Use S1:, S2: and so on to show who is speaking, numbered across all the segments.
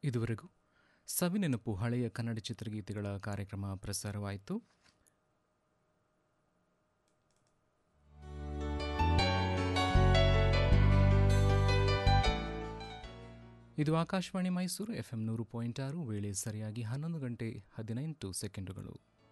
S1: ಇದುವರೆಗೂ ಸವಿನೆನಪು ಹಳೆಯ ಕನ್ನಡ ಚಿತ್ರಗೀತೆಗಳ ಕಾರ್ಯಕ್ರಮ ಪ್ರಸಾರವಾಯಿತು ಇದು ಆಕಾಶವಾಣಿ ಮೈಸೂರು ಎಫ್ಎಂ ನೂರು ಪಾಯಿಂಟ್ ಆರು ವೇಳೆ ಸರಿಯಾಗಿ ಹನ್ನೊಂದು ಗಂಟೆ ಹದಿನೆಂಟು ಸೆಕೆಂಡುಗಳು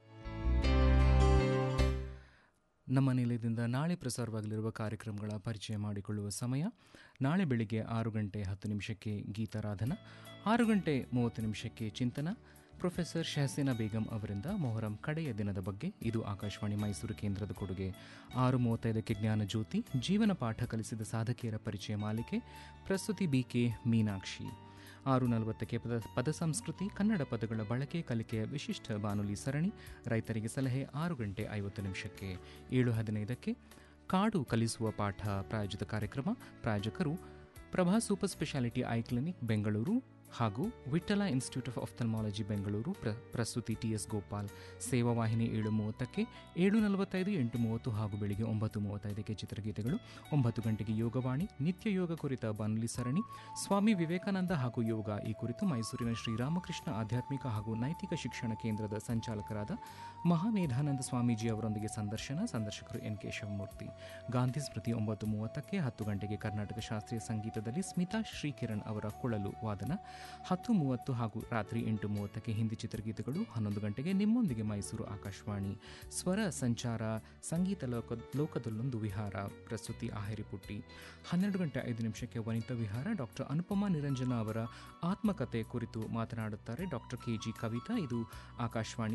S1: ನಮ್ಮ ನಿಲಯದಿಂದ ನಾಳೆ ಪ್ರಸಾರವಾಗಲಿರುವ ಕಾರ್ಯಕ್ರಮಗಳ ಪರಿಚಯ ಮಾಡಿಕೊಳ್ಳುವ ಸಮಯ ನಾಳೆ ಬೆಳಿಗ್ಗೆ ಆರು ಗಂಟೆ ಹತ್ತು ನಿಮಿಷಕ್ಕೆ ಗೀತಾರಾಧನ ಆರು ಗಂಟೆ ಮೂವತ್ತು ನಿಮಿಷಕ್ಕೆ ಚಿಂತನ ಪ್ರೊಫೆಸರ್ ಶಹಸೇನಾ ಬೇಗಂ ಅವರಿಂದ ಮೊಹರಂ ಕಡೆಯ ದಿನದ ಬಗ್ಗೆ ಇದು ಆಕಾಶವಾಣಿ ಮೈಸೂರು ಕೇಂದ್ರದ ಕೊಡುಗೆ ಆರು ಮೂವತ್ತೈದಕ್ಕೆ ಜ್ಞಾನ ಜ್ಯೋತಿ ಜೀವನ ಪಾಠ ಕಲಿಸಿದ ಸಾಧಕಿಯರ ಪರಿಚಯ ಮಾಲಿಕೆ ಪ್ರಸ್ತುತಿ ಬಿಕೆ ಮೀನಾಕ್ಷಿ ಆರು ನಲವತ್ತಕ್ಕೆ ಪದ ಪದ ಸಂಸ್ಕೃತಿ ಕನ್ನಡ ಪದಗಳ ಬಳಕೆ ಕಲಿಕೆಯ ವಿಶಿಷ್ಟ ಬಾನುಲಿ ಸರಣಿ ರೈತರಿಗೆ ಸಲಹೆ ಆರು ಗಂಟೆ ಐವತ್ತು ನಿಮಿಷಕ್ಕೆ ಏಳು ಹದಿನೈದಕ್ಕೆ ಕಾಡು ಕಲಿಸುವ ಪಾಠ ಪ್ರಾಯೋಜಿತ ಕಾರ್ಯಕ್ರಮ ಪ್ರಾಯೋಜಕರು Prabha super speciality eye clinic Bengaluru ಹಾಗೂ Vittala institute of ophthalmology Bengaluru ಪ್ರ ಪ್ರಸ್ತುತಿ ಟಿಎಸ್ ಗೋಪಾಲ್ ಸೇವಾ ವಾಹಿನಿ ಏಳು ಮೂವತ್ತಕ್ಕೆ ಏಳು ನಲವತ್ತೈದು ಎಂಟು ಮೂವತ್ತು ಹಾಗೂ ಬೆಳಿಗ್ಗೆ ಒಂಬತ್ತು ಮೂವತ್ತೈದಕ್ಕೆ ಚಿತ್ರಗೀತೆಗಳು ಒಂಬತ್ತು ಗಂಟೆಗೆ ಯೋಗವಾಣಿ ನಿತ್ಯ ಯೋಗ ಕುರಿತ ಬಾನುಲಿ ಸರಣಿ ಸ್ವಾಮಿ ವಿವೇಕಾನಂದ ಹಾಗೂ ಯೋಗ ಈ ಕುರಿತು ಮೈಸೂರಿನ ಶ್ರೀರಾಮಕೃಷ್ಣ ಆಧ್ಯಾತ್ಮಿಕ ಹಾಗೂ ನೈತಿಕ ಶಿಕ್ಷಣ ಕೇಂದ್ರದ ಸಂಚಾಲಕರಾದ ಮಹಾಮೇಧಾನಂದ ಸ್ವಾಮೀಜಿ ಅವರೊಂದಿಗೆ ಸಂದರ್ಶನ ಸಂದರ್ಶಕರು ಎನ್ ಕೆ ಶಿವಮೂರ್ತಿ ಗಾಂಧಿ ಸ್ಮೃತಿ ಒಂಬತ್ತು ಮೂವತ್ತಕ್ಕೆ ಹತ್ತು ಗಂಟೆಗೆ ಕರ್ನಾಟಕ ಶಾಸ್ತ್ರೀಯ ಸಂಗೀತದಲ್ಲಿ ಸ್ಮಿತಾ ಶ್ರೀಕಿರಣ್ ಅವರ ಕೊಳಲು ವಾದನ ಹತ್ತು ಮೂವತ್ತು ಹಾಗೂ ರಾತ್ರಿ ಎಂಟು ಮೂವತ್ತಕ್ಕೆ ಹಿಂದಿ ಚಿತ್ರಗೀತೆಗಳು ಹನ್ನೊಂದು ಗಂಟೆಗೆ ನಿಮ್ಮೊಂದಿಗೆ ಮೈಸೂರು ಆಕಾಶವಾಣಿ ಸ್ವರ ಸಂಚಾರ ಸಂಗೀತ ಲೋಕ ಲೋಕದಲ್ಲೊಂದು ವಿಹಾರ ಪ್ರಸ್ತುತಿ ಆಹೇರಿ ಪುಟ್ಟಿ ಹನ್ನೆರಡು ಗಂಟೆ ಐದು ನಿಮಿಷಕ್ಕೆ ವನಿತಾ ವಿಹಾರ ಡಾಕ್ಟರ್ ಅನುಪಮಾ ನಿರಂಜನ ಅವರ ಆತ್ಮಕಥೆ ಕುರಿತು ಮಾತನಾಡುತ್ತಾರೆ ಡಾಕ್ಟರ್ ಕೆ ಜಿ ಕವಿತಾ ಇದು ಆಕಾಶವಾಣಿ